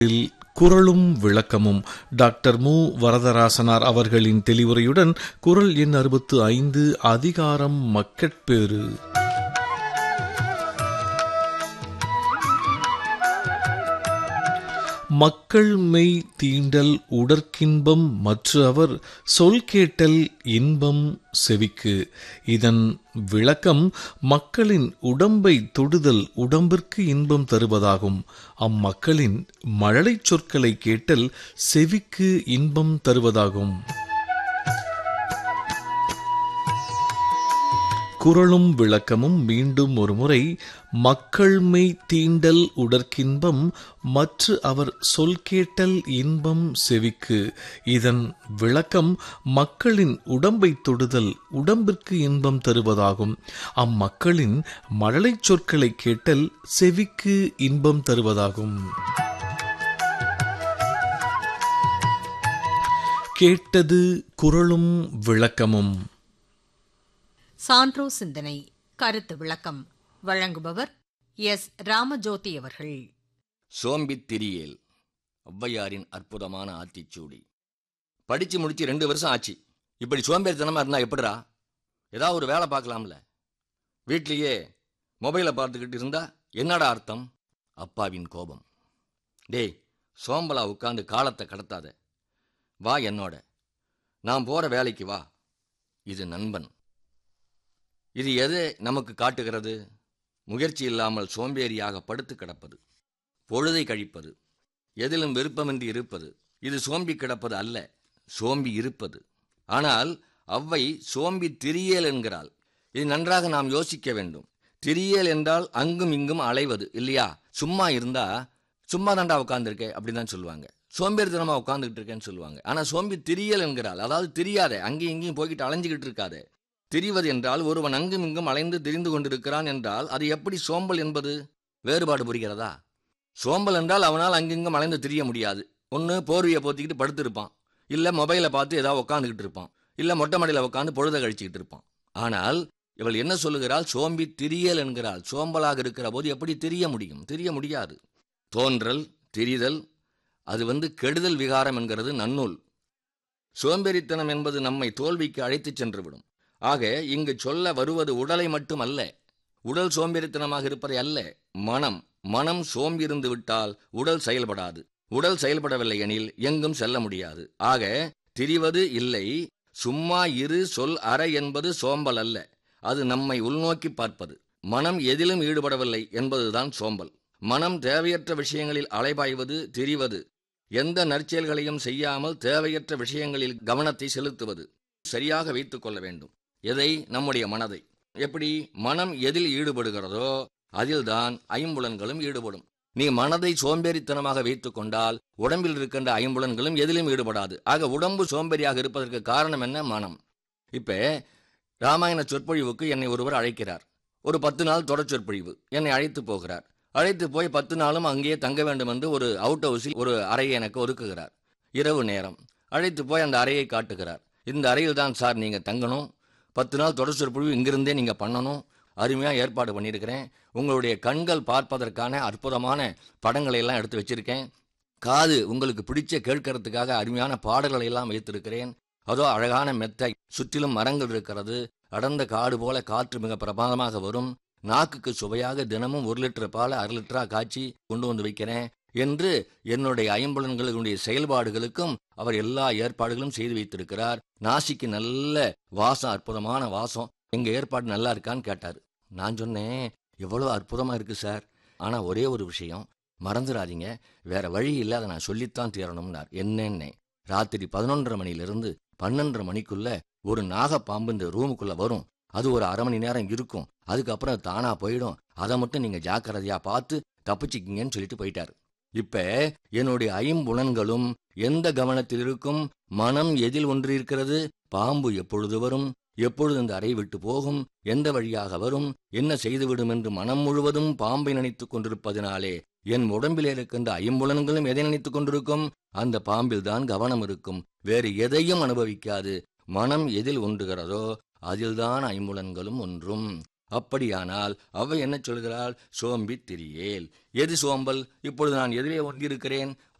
இல் குரலும் விளக்கமும் டாக்டர் மு வரதராசனார் அவர்களின் தெளிவுரையுடன் குரல் எண் அறுபத்து ஐந்து அதிகாரம் மக்கட்பேறு மக்கள் மெய் தீண்டல் உடற்கின்பம் மற்ற அவர் சொல் கேட்டல் இன்பம் செவிக்கு இதன் விளக்கம் மக்களின் உடம்பை தொடுதல் உடம்பிற்கு இன்பம் தருவதாகும் அம்மக்களின் மழலைச் சொற்களை கேட்டல் செவிக்கு இன்பம் தருவதாகும் குரலும் விளக்கமும் மீண்டும் ஒருமுறை மக்கள் மெய் தீண்டல் உடற்கின்பம் மற்ற அவர் சொல் கேட்டல் இன்பம் செவிக்கு இதன் விளக்கம் மக்களின் உடம்பை தொடுதல் உடம்பிற்கு இன்பம் தருவதாகும் அம்மக்களின் மழலைச் சொற்களை கேட்டல் செவிக்கு இன்பம் தருவதாகும் கேட்டது குரலும் விளக்கமும் சான்றோ சிந்தனை கருத்து விளக்கம் வழங்குபவர் எஸ் ராமஜோதி அவர்கள் சோம்பித் திரியேல் ஔவையாரின் அற்புதமான ஆத்திச்சூடி படிச்சு முடிச்சு ரெண்டு வருஷம் ஆச்சு இப்படி சோம்பேறித்தனமா இருந்தா எப்படிடா ஏதாவது ஒரு வேலை பார்க்கலாம்ல வீட்லயே மொபைலை பார்த்துக்கிட்டு இருந்தா என்னடா அர்த்தம் அப்பாவின் கோபம் டேய் சோம்பலா உட்காந்து காலத்தை கடத்தாத வா என்னோட நான் போற வேலைக்கு வா இது நண்பன் இது எது நமக்கு காட்டுகிறது முயற்சி இல்லாமல் சோம்பேறியாக படுத்து கிடப்பது பொழுதை கழிப்பது எதிலும் விருப்பமின்றி இருப்பது இது சோம்பி கிடப்பது அல்ல சோம்பி இருப்பது ஆனால் அவ்வை சோம்பி திரியேல் என்கிறாள் இது நன்றாக நாம் யோசிக்க வேண்டும் திரியேல் என்றால் அங்கும் இங்கும் அலைவது இல்லையா சும்மா இருந்தா சும்மா தாண்டா உட்காந்துருக்கே அப்படின்னு தான் சொல்லுவாங்க சோம்பேறித்தனமா உட்காந்துக்கிட்டு இருக்கேன்னு சொல்லுவாங்க ஆனா சோம்பி திரியல் என்கிறாள் அதாவது தெரியாத அங்கேயும் இங்கேயும் போய்கிட்டு அலைஞ்சுக்கிட்டு இருக்காதே திரிவது என்றால் ஒருவன் அங்கும் இங்கும் அலைந்து திரிந்து கொண்டிருக்கிறான் என்றால் அது எப்படி சோம்பல் என்பது வேறுபாடு புரிகிறதா சோம்பல் என்றால் அவனால் அங்கிங்கும் அலைந்து திரிய முடியாது ஒன்று போர்வையை போத்திக்கிட்டு படுத்திருப்பான் இல்லை மொபைலை பார்த்து ஏதாவது உட்காந்துக்கிட்டு இருப்பான் இல்லை மொட்டை மாடியில் உட்காந்து பொழுத கழிச்சுக்கிட்டு இருப்பான் ஆனால் இவள் என்ன சொல்லுகிறாள் சோம்பி திரியல் என்கிறாள் சோம்பலாக இருக்கிற போது எப்படி தெரிய முடியும் தெரிய முடியாது தோன்றல் திரிதல் அது வந்து கெடுதல் விகாரம் என்கிறது நன்னூல் சோம்பேறித்தனம் என்பது நம்மை தோல்விக்கு அழைத்துச் சென்றுவிடும் ஆக இங்கு சொல்ல வருவது உடலை மட்டுமல்ல உடல் சோம்பேறித்தனமாக இருப்பதை அல்ல மனம் மனம் சோம்பிருந்து விட்டால் உடல் செயல்படாது உடல் செயல்படவில்லை எனில் எங்கும் செல்ல முடியாது ஆக திரிவது இல்லை சும்மா இரு சொல் அற என்பது சோம்பல் அல்ல அது நம்மை உள்நோக்கி பார்ப்பது மனம் எதிலும் ஈடுபடவில்லை என்பதுதான் சோம்பல் மனம் தேவையற்ற விஷயங்களில் அலைபாய்வது திரிவது எந்த நற்செயல்களையும் செய்யாமல் தேவையற்ற விஷயங்களில் கவனத்தை செலுத்துவது சரியாக வைத்துக் கொள்ள வேண்டும் எதை நம்முடைய மனதை எப்படி மனம் எதில் ஈடுபடுகிறதோ அதில்தான் ஐம்புலன்களும் ஈடுபடும் நீ மனதை சோம்பேறித்தனமாக வைத்துக் கொண்டால் உடம்பில் இருக்கின்ற ஐம்புலன்களும் எதிலும் ஈடுபடாது ஆக உடம்பு சோம்பேறியாக இருப்பதற்கு காரணம் என்ன மனம் இப்ப ராமாயண சொற்பொழிவுக்கு என்னை ஒருவர் அழைக்கிறார் ஒரு பத்து நாள் தொடர் சொற்பொழிவு என்னை அழைத்து போகிறார் அழைத்து போய் பத்து நாளும் அங்கேயே தங்க வேண்டும் என்று ஒரு அவுட் ஹவுஸில் ஒரு அறையை எனக்கு ஒதுக்குகிறார் இரவு நேரம் அழைத்து போய் அந்த அறையை காட்டுகிறார் இந்த அறையில் தான் சார் நீங்க தங்கணும் பத்து நாள் தொடர் சொற்பொழிவு இங்கிருந்தே நீங்க பண்ணணும் அருமையாக ஏற்பாடு பண்ணியிருக்கிறேன் உங்களுடைய கண்கள் பார்ப்பதற்கான அற்புதமான படங்களை எல்லாம் எடுத்து வச்சிருக்கேன் காது உங்களுக்கு பிடிச்ச கேட்கறதுக்காக அருமையான பாடல்களை எல்லாம் வைத்திருக்கிறேன் அதோ அழகான மெத்தை சுற்றிலும் மரங்கள் இருக்கிறது அடர்ந்த காடு போல காற்று மிக பிரமாதமாக வரும் நாக்குக்கு சுவையாக தினமும் ஒரு லிட்டர் பால் அரை லிட்டரா காய்ச்சி கொண்டு வந்து வைக்கிறேன் என்று என்னுடைய ஐம்புலன்களுடைய செயல்பாடுகளுக்கும் அவர் எல்லா ஏற்பாடுகளும் செய்து வைத்திருக்கிறார் நாசிக்கு நல்ல வாசம் அற்புதமான வாசம் எங்க ஏற்பாடு நல்லா இருக்கான்னு கேட்டார் நான் சொன்னேன் எவ்வளவு அற்புதமா இருக்கு சார் ஆனா ஒரே ஒரு விஷயம் மறந்துடாதீங்க வேற வழி இல்லை அதை நான் சொல்லித்தான் தீரணும்னார் என்னன்னே ராத்திரி பதினொன்றரை மணிலிருந்து பன்னெண்டரை மணிக்குள்ள ஒரு நாகப்பாம்பு இந்த ரூமுக்குள்ள வரும் அது ஒரு அரை மணி நேரம் இருக்கும் அதுக்கப்புறம் தானா போயிடும் அதை மட்டும் நீங்க ஜாக்கிரதையா பார்த்து தப்பிச்சுக்கிங்கன்னு சொல்லிட்டு போயிட்டாரு இப்ப என்னுடைய ஐம்புலன்களும் எந்த கவனத்தில் இருக்கும் மனம் எதில் ஒன்று இருக்கிறது பாம்பு எப்பொழுது வரும் எப்பொழுது இந்த அறை விட்டு போகும் எந்த வழியாக வரும் என்ன செய்துவிடும் என்று மனம் முழுவதும் பாம்பை நினைத்துக் கொண்டிருப்பதினாலே என் உடம்பில் இருக்கின்ற ஐம்புலன்களும் எதை நினைத்துக் கொண்டிருக்கும் அந்த பாம்பில் தான் கவனம் இருக்கும் வேறு எதையும் அனுபவிக்காது மனம் எதில் ஒன்றுகிறதோ அதில்தான் ஐம்புலன்களும் ஒன்றும் அப்படியானால் அவை என்ன சொல்கிறாள் சோம்பி திரியேல் எது சோம்பல் இப்பொழுது நான் எதிரே ஒன்றிருக்கிறேன்